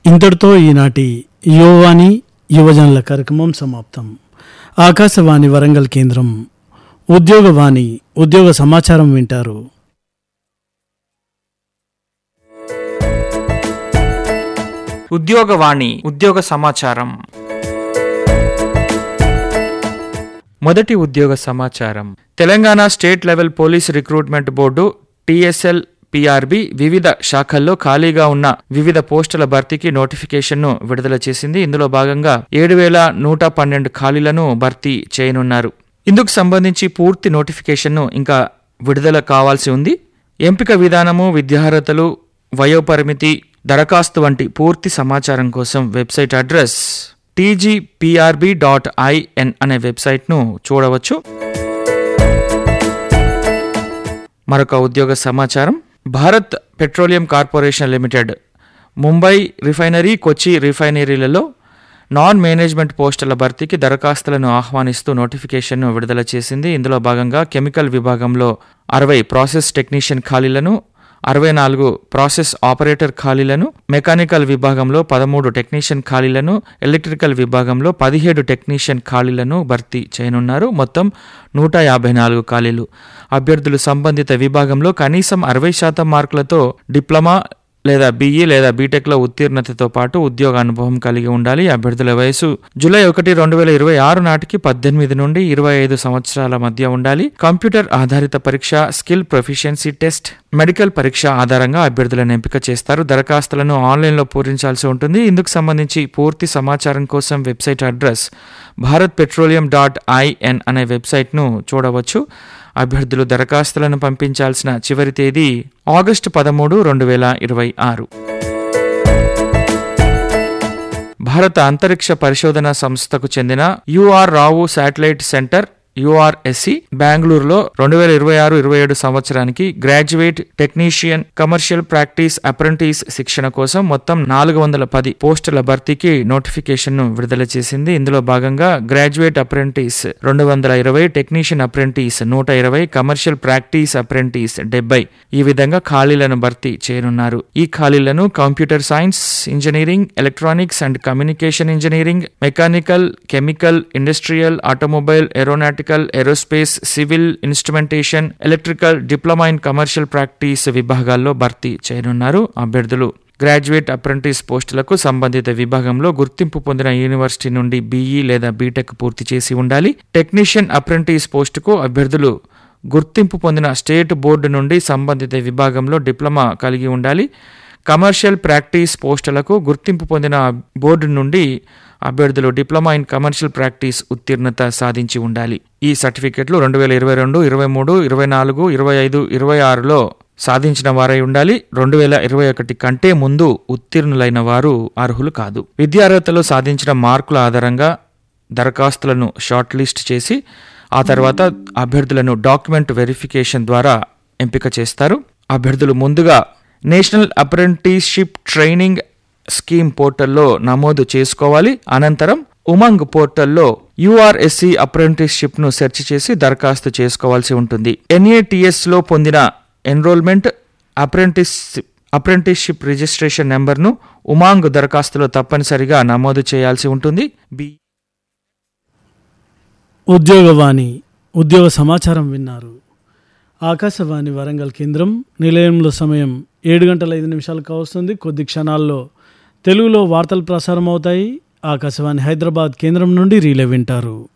ఇంతటితో ఈనాటి యువవాణి యువజనుల కార్యక్రమం సమాప్తం ఆకాశవాణి వరంగల్ కేంద్రం ఉద్యోగవాణి ఉద్యోగ సమాచారం వింటారు ఉద్యోగవాణి ఉద్యోగ సమాచారం మొదటి ఉద్యోగ సమాచారం Telangana state level police recruitment board TSL PRB వివిధ శాఖల్లో ఖాళీగా ఉన్న వివిధ పోస్టుల భర్తీకి నోటిఫికేషన్ను విడుదల చేసింది ఇందులో భాగంగా ఏడు వేల నూట పన్నెండు ఖాళీలను భర్తీ చేయనున్నారు ఇందుకు సంబంధించి పూర్తి నోటిఫికేషన్ను ఇంకా విడుదల కావాల్సి ఉంది ఎంపిక విధానము విద్యార్హతలు వయోపరిమితి దరఖాస్తు వంటి పూర్తి సమాచారం కోసం website address TGPRB dot IN అనే వెబ్సైట్ను చూడవచ్చు మరొక ఉద్యోగ సమాచారం Bharat petroleum corporation limited Mumbai refinery Kochi రిఫైనరీలలో నాన్ మేనేజ్మెంట్ పోస్టుల భర్తీకి దరఖాస్తులను ఆహ్వానిస్తూ నోటిఫికేషన్ను విడుదల చేసింది ఇందులో భాగంగా కెమికల్ విభాగంలో అరవై ప్రాసెస్ టెక్నీషియన్ ఖాళీలను అరవై నాలుగు ప్రాసెస్ ఆపరేటర్ ఖాళీలను మెకానికల్ విభాగంలో పదమూడు టెక్నీషియన్ ఖాళీలను ఎలక్ట్రికల్ విభాగంలో పదిహేడు టెక్నీషియన్ ఖాళీలను భర్తీ చేయనున్నారు మొత్తం నూట యాభై నాలుగు ఖాళీలు అభ్యర్థులు సంబంధిత విభాగంలో కనీసం అరవై శాతం మార్కులతో డిప్లొమా లేదా బీఈ లేదా బీటెక్లో ఉత్తీర్ణతతో పాటు ఉద్యోగ అనుభవం కలిగి ఉండాలి అభ్యర్థుల వయసు జూలై ఒకటి రెండు వేల ఇరవై ఆరు నాటికి పద్దెనిమిది నుండి ఇరవై ఐదు సంవత్సరాల మధ్య ఉండాలి కంప్యూటర్ ఆధారిత పరీక్ష స్కిల్ ప్రొఫిషియన్సీ టెస్ట్ మెడికల్ పరీక్ష ఆధారంగా అభ్యర్థులను ఎంపిక చేస్తారు దరఖాస్తులను ఆన్లైన్లో పూరించాల్సి ఉంటుంది ఇందుకు సంబంధించి పూర్తి సమాచారం కోసం website address Bharat petroleum dot IN అనే వెబ్సైట్ను చూడవచ్చు అభ్యర్థులు దరఖాస్తులను పంపించాల్సిన చివరి తేదీ ఆగస్టు పదమూడు రెండు వేల ఇరవై ఆరు భారత అంతరిక్ష పరిశోధన సంస్థకు చెందిన UR Rao satellite centre URSC బెంగళూరులో రెండు వేల ఇరవై ఆరు ఇరవై ఏడు సంవత్సరానికి graduate technician commercial practice apprentice శిక్షణ కోసం మొత్తం నాలుగు వందల పది పోస్టుల భర్తీకి నోటిఫికేషన్ ను విడుదల చేసింది ఇందులో భాగంగా గ్రాడ్యుయేట్ అప్రెంటిస్ రెండు వందల ఇరవై టెక్నీషియన్ అప్రెంటిస్ నూట ఇరవై కమర్షియల్ ప్రాక్టీస్ అప్రెంటిస్ డెబ్బై ఈ విధంగా ఖాళీలను భర్తీ చేయనున్నారు ఈ ఖాళీలను computer science engineering electronics and communication engineering mechanical chemical industrial automobile aeronautical aerospace civil instrumentation electrical diploma in commercial practice విభాగాల్లో భర్తీ చేయనున్నారు అభ్యర్థులు గ్రాడ్యుయేట్ అప్రెంటిస్ పోస్టులకు సంబంధిత విభాగంలో గుర్తింపు పొందిన యూనివర్సిటీ నుండి బీఈ లేదా బీటెక్ పూర్తి చేసి ఉండాలి టెక్నీషియన్ అప్రెంటిస్ పోస్టుకు అభ్యర్థులు గుర్తింపు పొందిన స్టేట్ బోర్డు నుండి సంబంధిత విభాగంలో డిప్లొమా కలిగి ఉండాలి కమర్షియల్ ప్రాక్టీస్ పోస్టులకు గుర్తింపు పొందిన బోర్డు నుండి అభ్యర్థులు డిప్లొమా ఇన్ కమర్షియల్ ప్రాక్టీస్ ఉత్తీర్ణత సాధించి ఉండాలి ఈ సర్టిఫికెట్లు రెండు వేల ఇరవై రెండు ఇరవై మూడు ఇరవై నాలుగు ఇరవై ఐదు ఇరవై ఆరులో సాధించిన వారై ఉండాలి రెండు వేల ఇరవై ఒకటి కంటే ముందు ఉత్తీర్ణులైన వారు అర్హులు కాదు విద్యార్హతలో సాధించిన మార్కుల ఆధారంగా దరఖాస్తులను షార్ట్ లిస్ట్ చేసి ఆ తర్వాత అభ్యర్థులను డాక్యుమెంట్ వెరిఫికేషన్ ద్వారా ఎంపిక చేస్తారు అభ్యర్థులు ముందుగా నేషనల్ అప్రెంటిస్షిప్ ట్రైనింగ్ స్కీమ్ పోర్టల్లో నమోదు చేసుకోవాలి అనంతరం ఉమంగ్ పోర్టల్లో యూఆర్ఎస్సి అప్రెంటిస్షిప్ ను సెర్చ్ చేసి దరఖాస్తు చేసుకోవాల్సి ఉంటుంది ఎన్ఏటిఎస్ లో పొందిన ఎన్రోల్మెంట్ అప్రెంటిస్ అప్రెంటిస్షిప్ రిజిస్ట్రేషన్ నెంబర్ను ఉమాంగ్ దరఖాస్తులో తప్పనిసరిగా నమోదు చేయాల్సి ఉంటుంది బి ఉద్యోగవాణి ఉద్యోగ సమాచారం విన్నారు ఆకాశవాణి వరంగల్ కేంద్రం నిలయంలో సమయం ఏడు గంటల ఐదు నిమిషాలు కావస్తుంది కొద్ది క్షణాల్లో తెలుగులో వార్తలు ప్రసారం అవుతాయి ఆకాశవాణి హైదరాబాద్ కేంద్రం నుండి రీలే వింటారు